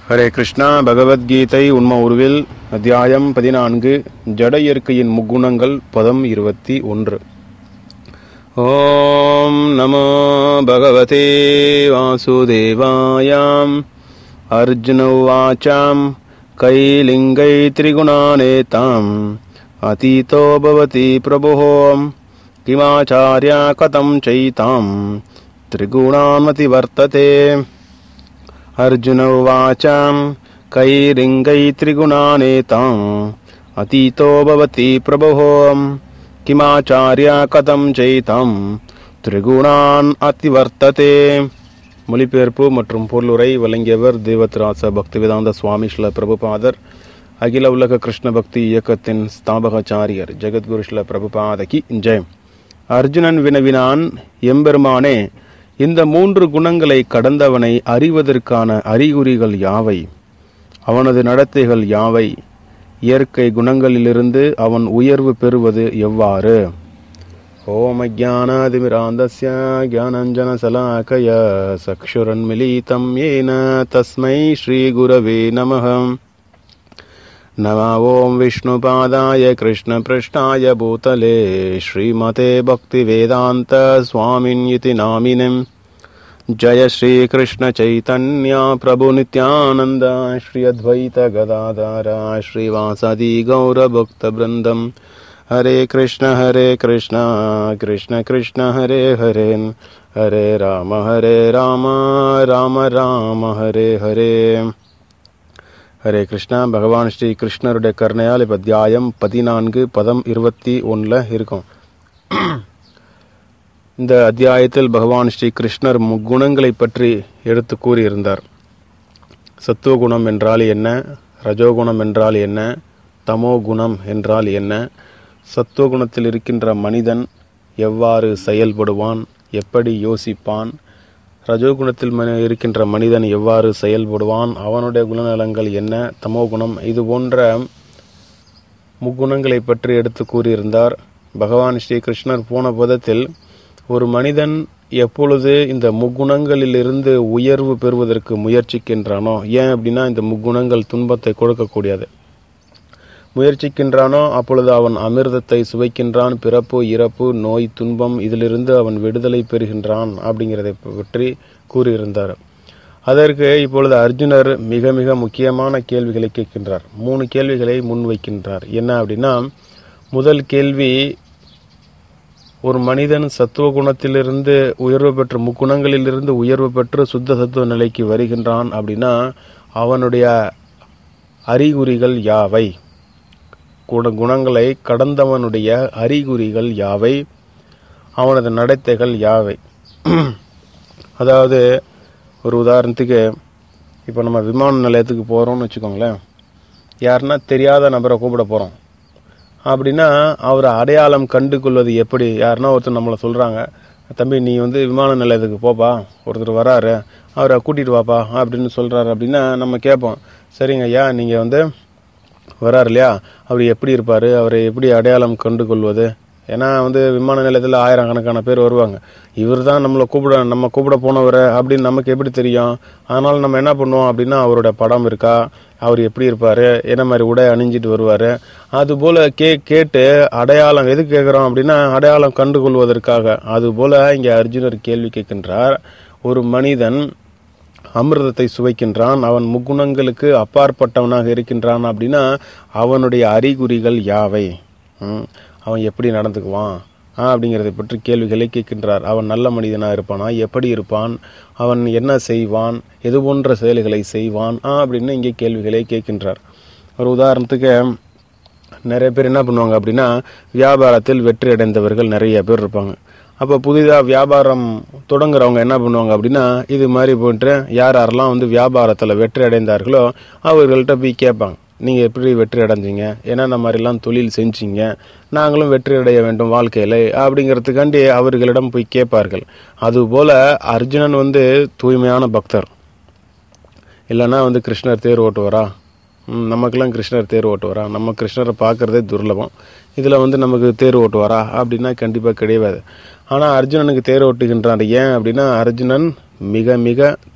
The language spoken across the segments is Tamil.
ஹரே கிருஷ்ணா பகவத்கீதை உண்ம உருவில் அத்தியாயம் பதினான்கு ஜட இயற்கையின் முக்குணங்கள் பதம் இருபத்தி ஒன்று ஓம் நமோ பகவதே வாசுதேவாயாம் அர்ஜுன உவாச்சாம் கைலிங்கை திரிகுணானேதாம் अतीतो भवति प्रभुः किमाचार्या कथं चैतां त्रिगुणामतिवर्तते अर्जुन उवाच कैरिङ्गै त्रिगुणानेताम् अतीतो भवति प्रभुः किमाचार्या कथं चैतां திரிகுணான் அத்திவர்த்ததே மொழிபெயர்ப்பு மற்றும் பொருளுரை வழங்கியவர் தேவத்ராச பக்திவேதாந்த சுவாமி ஸ்ல பிரபுபாதர் அகில உலக கிருஷ்ண பக்தி இயக்கத்தின் ஸ்தாபகாச்சாரியர் ஜெகத்குரு ஸ்ல பிரபுபாதகி ஜெயம் அர்ஜுனன் வினவினான் எம்பெருமானே இந்த மூன்று குணங்களை கடந்தவனை அறிவதற்கான அறிகுறிகள் யாவை அவனது நடத்தைகள் யாவை இயற்கை குணங்களிலிருந்து அவன் உயர்வு பெறுவது எவ்வாறு ஓம் அஜானாதிமிராந்தஸ்ய ஜானஞ்சனசலாக்கய சக்ஷுரன்மிலிதம் ஏன தஸ்மை ஸ்ரீகுரவே நமகம் नमः ॐ विष्णुपादाय कृष्णपृष्ठाय भूतले श्रीमते भक्तिवेदान्त स्वामिन्यति नामिनिम् जय श्रीकृष्णचैतन्या प्रभुनित्यानन्द श्री अद्वैत गदाधर श्रीवासदि गौरभक्तवृन्दम् हरे कृष्ण हरे कृष्ण कृष्ण कृष्ण हरे हरे हरे राम हरे राम राम राम हरे हरे ஹரே கிருஷ்ணா பகவான் ஸ்ரீ கிருஷ்ணருடைய கருணையால் இப்போ அத்தியாயம் பதினான்கு பதம் இருபத்தி ஒன்றில் இருக்கும் இந்த அத்தியாயத்தில் பகவான் ஸ்ரீ கிருஷ்ணர் முக்குணங்களை பற்றி எடுத்து கூறியிருந்தார் சத்துவகுணம் என்றால் என்ன ரஜோகுணம் என்றால் என்ன தமோ குணம் என்றால் என்ன சத்துவகுணத்தில் இருக்கின்ற மனிதன் எவ்வாறு செயல்படுவான் எப்படி யோசிப்பான் ரஜோகுணத்தில் இருக்கின்ற மனிதன் எவ்வாறு செயல்படுவான் அவனுடைய குணநலங்கள் என்ன தமோ குணம் இது போன்ற முக்குணங்களை பற்றி எடுத்து கூறியிருந்தார் பகவான் ஸ்ரீ கிருஷ்ணர் போன பதத்தில் ஒரு மனிதன் எப்பொழுது இந்த முக்குணங்களிலிருந்து உயர்வு பெறுவதற்கு முயற்சிக்கின்றானோ ஏன் அப்படின்னா இந்த முக்குணங்கள் துன்பத்தை கொடுக்கக்கூடியது முயற்சிக்கின்றானோ அப்பொழுது அவன் அமிர்தத்தை சுவைக்கின்றான் பிறப்பு இறப்பு நோய் துன்பம் இதிலிருந்து அவன் விடுதலை பெறுகின்றான் அப்படிங்கிறதை பற்றி கூறியிருந்தார் அதற்கு இப்பொழுது அர்ஜுனர் மிக மிக முக்கியமான கேள்விகளை கேட்கின்றார் மூணு கேள்விகளை முன்வைக்கின்றார் என்ன அப்படின்னா முதல் கேள்வி ஒரு மனிதன் சத்துவ குணத்திலிருந்து உயர்வு பெற்ற முக்குணங்களிலிருந்து உயர்வு பெற்று சுத்த சத்துவ நிலைக்கு வருகின்றான் அப்படின்னா அவனுடைய அறிகுறிகள் யாவை குண குணங்களை கடந்தவனுடைய அறிகுறிகள் யாவை அவனது நடத்தைகள் யாவை அதாவது ஒரு உதாரணத்துக்கு இப்போ நம்ம விமான நிலையத்துக்கு போகிறோம்னு வச்சுக்கோங்களேன் யாருன்னா தெரியாத நபரை கூப்பிட போகிறோம் அப்படின்னா அவர் அடையாளம் கண்டு கொள்வது எப்படி யாருன்னா ஒருத்தர் நம்மளை சொல்கிறாங்க தம்பி நீ வந்து விமான நிலையத்துக்கு போப்பா ஒருத்தர் வராரு அவரை கூட்டிகிட்டு வாப்பா அப்படின்னு சொல்கிறாரு அப்படின்னா நம்ம கேட்போம் சரிங்க ஐயா நீங்கள் வந்து வரார் இல்லையா அவர் எப்படி இருப்பார் அவரை எப்படி அடையாளம் கண்டு கொள்வது ஏன்னா வந்து விமான நிலையத்தில் ஆயிரக்கணக்கான பேர் வருவாங்க இவர் தான் நம்மளை கூப்பிட நம்ம கூப்பிட போனவர் அப்படின்னு நமக்கு எப்படி தெரியும் அதனால் நம்ம என்ன பண்ணுவோம் அப்படின்னா அவரோட படம் இருக்கா அவர் எப்படி இருப்பார் என்ன மாதிரி உடை அணிஞ்சிட்டு வருவார் அதுபோல் கே கேட்டு அடையாளம் எது கேட்குறோம் அப்படின்னா அடையாளம் கண்டு கொள்வதற்காக அதுபோல் இங்கே அர்ஜுனர் கேள்வி கேட்கின்றார் ஒரு மனிதன் அமிர்தத்தை சுவைக்கின்றான் அவன் முக்குணங்களுக்கு அப்பாற்பட்டவனாக இருக்கின்றான் அப்படின்னா அவனுடைய அறிகுறிகள் யாவை அவன் எப்படி நடந்துக்குவான் அப்படிங்கிறதை பற்றி கேள்விகளை கேட்கின்றார் அவன் நல்ல மனிதனாக இருப்பானா எப்படி இருப்பான் அவன் என்ன செய்வான் எது போன்ற செயல்களை செய்வான் அப்படின்னு இங்கே கேள்விகளை கேட்கின்றார் ஒரு உதாரணத்துக்கு நிறைய பேர் என்ன பண்ணுவாங்க அப்படின்னா வியாபாரத்தில் வெற்றி அடைந்தவர்கள் நிறைய பேர் இருப்பாங்க அப்போ புதிதாக வியாபாரம் தொடங்குறவங்க என்ன பண்ணுவாங்க அப்படின்னா இது மாதிரி போயிட்டு யார் யாரெல்லாம் வந்து வியாபாரத்தில் வெற்றி அடைந்தார்களோ அவர்கள்ட்ட போய் கேட்பாங்க நீங்கள் எப்படி வெற்றி அடைஞ்சீங்க என்னென்ன மாதிரிலாம் தொழில் செஞ்சீங்க நாங்களும் வெற்றி அடைய வேண்டும் வாழ்க்கையில் அப்படிங்கிறதுக்காண்டி அவர்களிடம் போய் கேட்பார்கள் அதுபோல் அர்ஜுனன் வந்து தூய்மையான பக்தர் இல்லைன்னா வந்து கிருஷ்ணர் தேர் ஓட்டுவாரா நமக்கெல்லாம் கிருஷ்ணர் தேர் ஓட்டுவாரா நம்ம கிருஷ்ணரை பார்க்குறதே துர்லபம் இதில் வந்து நமக்கு தேர் ஓட்டுவாரா அப்படின்னா கண்டிப்பாக கிடையாது ஆனால் அர்ஜுனனுக்கு தேர் ஓட்டுகின்றான் ஏன் அப்படின்னா அர்ஜுனன் மிக மிக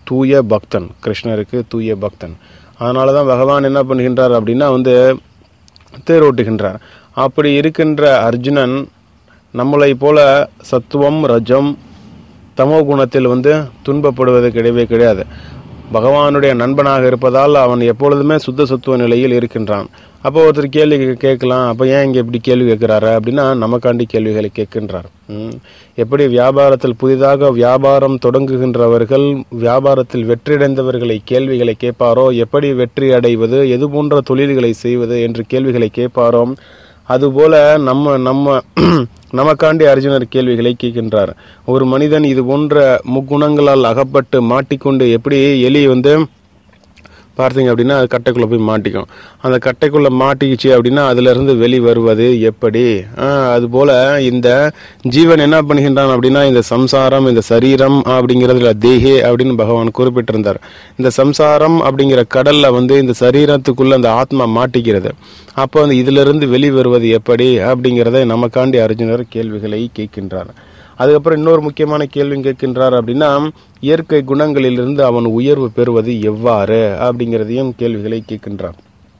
தூய பக்தன் கிருஷ்ணருக்கு தூய பக்தன் அதனால தான் பகவான் என்ன பண்ணுகின்றார் அப்படின்னா வந்து தேரோட்டுகின்றார் அப்படி இருக்கின்ற அர்ஜுனன் நம்மளை போல சத்துவம் ரஜம் தமோ குணத்தில் வந்து துன்பப்படுவது கிடையவே கிடையாது பகவானுடைய நண்பனாக இருப்பதால் அவன் எப்பொழுதுமே சுத்த சத்துவ நிலையில் இருக்கின்றான் அப்போ ஒருத்தர் கேள்வி கே- கேட்கலாம் அப்போ ஏன் இங்கே இப்படி கேள்வி கேட்குறாரு அப்படின்னா நமக்காண்டி கேள்விகளை கேட்கின்றார் ம். எப்படி வியாபாரத்தில் புதிதாக வியாபாரம் தொடங்குகின்றவர்கள் வியாபாரத்தில் வெற்றியடைந்தவர்களை கேள்விகளை கேட்பாரோ எப்படி வெற்றி அடைவது எது போன்ற தொழில்களை செய்வது என்று கேள்விகளை கேட்பாரோ அதுபோல நம்ம நம்ம நமக்காண்டி அர்ஜுனர் கேள்விகளை கேட்கின்றார் ஒரு மனிதன் இது போன்ற முக்குணங்களால் அகப்பட்டு மாட்டிக்கொண்டு எப்படி எலி வந்து பார்த்தீங்க அப்படின்னா அது கட்டைக்குள்ளே போய் மாட்டிக்கும் அந்த கட்டைக்குள்ளே மாட்டிக்கிச்சு அப்படின்னா அதிலிருந்து வெளி வருவது எப்படி ஆஹ், அதுபோல இந்த ஜீவன் என்ன பண்ணுகின்றான் அப்படின்னா இந்த சம்சாரம் இந்த சரீரம் அப்படிங்கிறதுல தேகே அப்படின்னு பகவான் குறிப்பிட்டிருந்தார் இந்த சம்சாரம் அப்படிங்கிற கடல்ல வந்து இந்த சரீரத்துக்குள்ள அந்த ஆத்மா மாட்டிக்கிறது அப்போ அந்த இதிலிருந்து வெளி வருவது எப்படி அப்படிங்கிறத நமக்காண்டி அர்ஜுனர் கேள்விகளை கேட்கின்றார் அதுக்கப்புறம் இன்னொரு முக்கியமான கேள்வி கேட்கின்றார் அப்படின்னா இயற்கை குணங்களிலிருந்து அவன் உயர்வு பெறுவது எவ்வாறு அப்படிங்கிறதையும் கேள்விகளை கேட்கின்றார்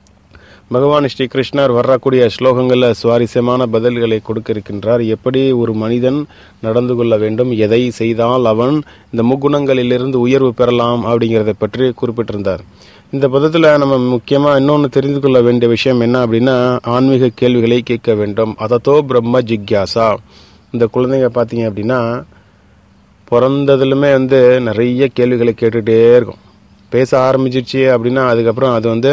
பகவான் ஸ்ரீ கிருஷ்ணர் வரக்கூடிய ஸ்லோகங்களில் சுவாரஸ்யமான பதில்களை கொடுக்க இருக்கின்றார் எப்படி ஒரு மனிதன் நடந்து கொள்ள வேண்டும் எதை செய்தால் அவன் இந்த முக்குணங்களிலிருந்து உயர்வு பெறலாம் அப்படிங்கிறத பற்றி குறிப்பிட்டிருந்தார் இந்த பதத்தில் நம்ம முக்கியமாக இன்னொன்று தெரிந்து கொள்ள வேண்டிய விஷயம் என்ன அப்படின்னா ஆன்மீக கேள்விகளை கேட்க வேண்டும் அதத்தோ பிரம்ம ஜிக்யாசா இந்த குழந்தைங்க பார்த்தீங்க அப்படின்னா பிறந்ததுலுமே வந்து நிறைய கேள்விகளை கேட்டுகிட்டே இருக்கும் பேச ஆரம்பிச்சிருச்சு அப்படின்னா அதுக்கப்புறம் அது வந்து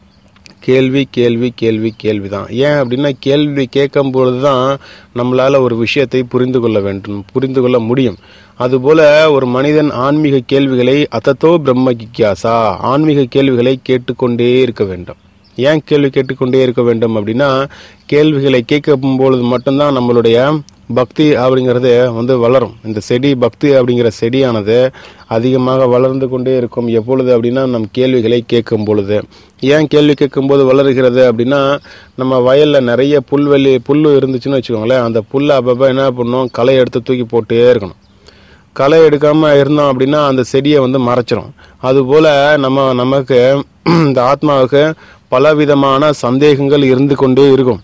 கேள்வி கேள்வி கேள்வி கேள்வி தான் ஏன் அப்படின்னா கேள்வி கேட்கும் பொழுது தான் நம்மளால ஒரு விஷயத்தை புரிந்து கொள்ள வேண்டும் புரிந்து கொள்ள முடியும் அதுபோல ஒரு மனிதன் ஆன்மீக கேள்விகளை அத்தத்தோ பிரம்ம ஜிக்யாசா ஆன்மீக கேள்விகளை கேட்டுக்கொண்டே இருக்க வேண்டும் ஏன் கேள்வி கேட்டுக்கொண்டே இருக்க வேண்டும் அப்படின்னா கேள்விகளை கேட்கும் பொழுது மட்டும்தான் நம்மளுடைய பக்தி அப்படிங்கிறது வந்து வளரும் இந்த செடி பக்தி அப்படிங்கிற செடியானது அதிகமாக வளர்ந்து கொண்டே இருக்கும் எப்பொழுது அப்படின்னா நம் கேள்விகளை கேட்கும் பொழுது ஏன் கேள்வி கேட்கும்போது வளருகிறது அப்படின்னா நம்ம வயல்ல நிறைய புல்வெளி புல்லு இருந்துச்சுன்னு வச்சுக்கோங்களேன் அந்த புல்லை அப்பப்போ என்ன பண்ணணும் களை எடுத்து தூக்கி போட்டே இருக்கணும் களை எடுக்காம இருந்தோம் அப்படின்னா அந்த செடியை வந்து மறைச்சிரும் அதுபோல நம்ம நமக்கு இந்த ஆத்மாவுக்கு பலவிதமான சந்தேகங்கள் இருந்து கொண்டே இருக்கும்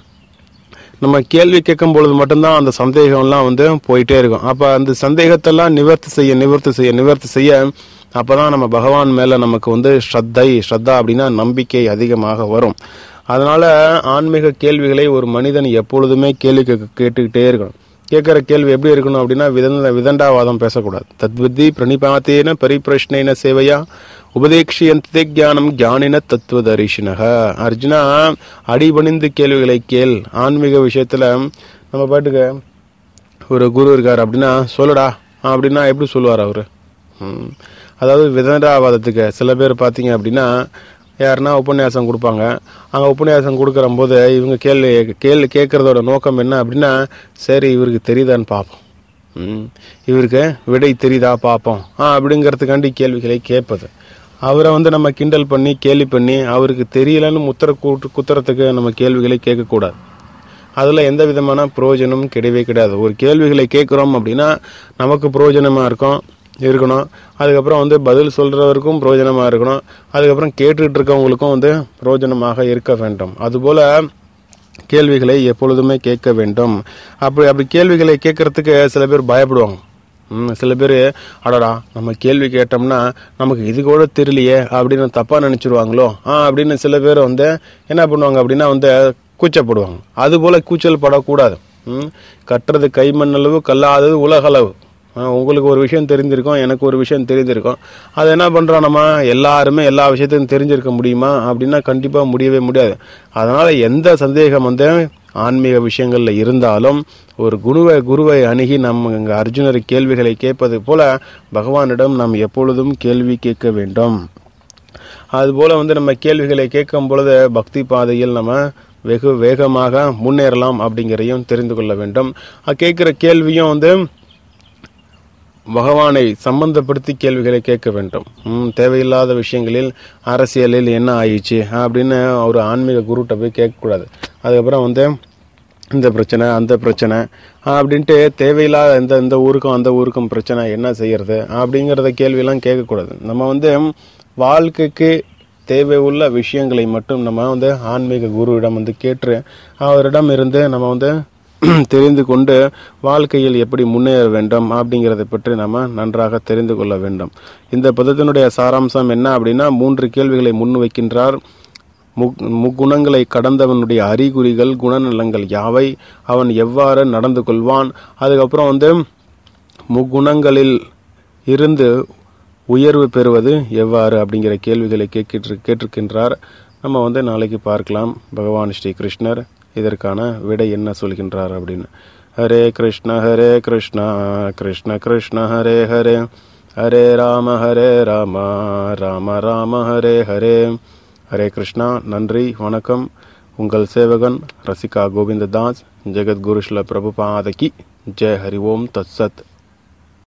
நம்ம கேள்வி கேட்கும் பொழுது மட்டும்தான் அந்த சந்தேகம்லாம் வந்து போயிட்டே இருக்கும் அப்போ அந்த சந்தேகத்தெல்லாம் நிவர்த்தி செய்ய நிவர்த்தி செய்ய நிவர்த்தி செய்ய அப்பதான் நம்ம பகவான் மேல நமக்கு வந்து ஸ்ரத்தை ஸ்ரத்தா அப்படின்னா நம்பிக்கை அதிகமாக வரும் அதனால ஆன்மீக கேள்விகளை ஒரு மனிதன் எப்பொழுதுமே கேள்வி கேட்க கேட்டுக்கிட்டே இருக்கணும் கேட்குற கேள்வி எப்படி இருக்கணும் அப்படின்னா விதந்த விதண்டாவாதம் பேசக்கூடாது தத்வித்தி பிரணிபாத்தேன பரிப்பிரஷ்னேன சேவையா உபதேக்ஷியந்தே ஞானம் ஞானின தத்துவதரிஷினக அர்ஜுனா அடிபணிந்து கேள்விகளை கேள் ஆன்மீக விஷயத்துல நம்ம பாட்டுக்கு ஒரு குரு இருக்கார் அப்படின்னா சொல்லுடா அப்படின்னா எப்படி சொல்லுவார் அவரு ம். அதாவது விதண்டாவாதத்துக்கு சில பேர் பார்த்தீங்க அப்படின்னா யாருன்னா உபன்யாசம் கொடுப்பாங்க அங்கே உபன்யாசம் கொடுக்குற போது இவங்க கேள்வி கேள்வி கேட்குறதோட நோக்கம் என்ன அப்படின்னா சரி இவருக்கு தெரியுதான்னு பார்ப்போம் ம். இவருக்கு விடை தெரியுதா பார்ப்போம் ஆ அப்படிங்கிறதுக்காண்டி கேள்விகளை கேட்பது அவரை வந்து நம்ம கிண்டல் பண்ணி கேலி பண்ணி அவருக்கு தெரியலன்னு முத்திர கூட்டு குத்துறதுக்கு நம்ம கேள்விகளை கேட்கக்கூடாது அதில் எந்த விதமான பிரயோஜனமும் கிடையவே கிடையாது ஒரு கேள்விகளை கேட்குறோம் அப்படின்னா நமக்கு பிரயோஜனமாக இருக்கும் இருக்கணும் அதுக்கப்புறம் வந்து பதில் சொல்கிறவருக்கும் பிரயோஜனமாக இருக்கணும் அதுக்கப்புறம் கேட்டுட்டு இருக்கவங்களுக்கும் வந்து பிரயோஜனமாக இருக்க வேண்டும் அதுபோல் கேள்விகளை எப்பொழுதுமே கேட்க வேண்டும் அப்படி அப்படி கேள்விகளை கேட்கறதுக்கு சில பேர் பயப்படுவாங்க ம், சில பேர் அடடா நம்ம கேள்வி கேட்டோம்னா நமக்கு இது கூட தெரியலையே அப்படின்னு தப்பா நினைச்சிருவாங்களோ ஆ அப்படின்னு சில பேர் வந்து என்ன பண்ணுவாங்க அப்படின்னா வந்து கூச்சப்படுவாங்க அது போல கூச்சல் படக்கூடாது ம், கட்டுறது கைமண்ணளவு கல்லாதது உலகளவு ஆ, உங்களுக்கு ஒரு விஷயம் தெரிஞ்சிருக்கும் எனக்கு ஒரு விஷயம் தெரிஞ்சிருக்கும் அது என்ன பண்றோம் நம்ம எல்லாருமே எல்லா விஷயத்தையும் தெரிஞ்சிருக்க முடியுமா அப்படின்னா கண்டிப்பா முடியவே முடியாது அதனால எந்த சந்தேகம் வந்து ஆன்மீக விஷயங்கள்ல இருந்தாலும் ஒரு குருவை குருவை அணுகி நம்ம இங்க அர்ஜுனர் கேள்விகளை கேட்பது போல பகவானிடம் நாம் எப்பொழுதும் கேள்வி கேட்க வேண்டும் அதுபோல வந்து நம்ம கேள்விகளை கேட்கும் பொழுது பக்தி பாதையில் நம்ம வெகு வேகமாக முன்னேறலாம் அப்படிங்கிறதையும் தெரிந்து கொள்ள வேண்டும் அஹ் கேட்கிற கேள்வியும் வந்து பகவானை சம்பந்தப்படுத்தி கேள்விகளை கேட்க வேண்டும் ம், தேவையில்லாத விஷயங்களில் அரசியலில் என்ன ஆயிடுச்சு அப்படின்னு ஒரு ஆன்மீக குருட்ட போய் கேட்கக்கூடாது அதுக்கப்புறம் வந்து இந்த பிரச்சனை அந்த பிரச்சனை அப்படின்ட்டு தேவையில்லாத இந்த இந்த ஊருக்கும் அந்த ஊருக்கும் பிரச்சனை என்ன செய்யறது அப்படிங்கிறத கேள்வியெல்லாம் கேட்கக்கூடாது நம்ம வந்து வாழ்க்கைக்கு தேவை உள்ள விஷயங்களை மட்டும் நம்ம வந்து ஆன்மீக குருவிடம் வந்து கேட்டு அவரிடம் இருந்து நம்ம வந்து தெரிந்து கொண்டு வாழ்க்கையில் எப்படி முன்னேற வேண்டும் அப்படிங்கிறதை பற்றி நம்ம நன்றாக தெரிந்து கொள்ள வேண்டும் இந்த பதத்தினுடைய சாராம்சம் என்ன அப்படின்னா மூன்று கேள்விகளை முன்வைக்கின்றார் முக் முக்குணங்களை கடந்தவனுடைய அறிகுறிகள் குணநலங்கள் யாவை அவன் எவ்வாறு நடந்து கொள்வான் அதுக்கப்புறம் வந்து முக்குணங்களில் இருந்து உயர்வு பெறுவது எவ்வாறு அப்படிங்கிற கேள்விகளை கேட்கிட்டு கேட்டிருக்கின்றார் நம்ம வந்து நாளைக்கு பார்க்கலாம் பகவான் ஸ்ரீ கிருஷ்ணர் இதற்கான விடை என்ன சொல்கின்றார் அப்படின்னு ஹரே கிருஷ்ண ஹரே கிருஷ்ணா கிருஷ்ண கிருஷ்ண ஹரே ஹரே ஹரே ராம ஹரே ராம ராம ராம ஹரே ஹரே ஹரே கிருஷ்ணா நன்றி வணக்கம் உங்கள் சேவகன் ரசிகா கோவிந்ததாஸ் ஜெகத்குரு ஸ்ல பிரபுபாதகி ஜெய் ஹரி ஓம் தத் சத்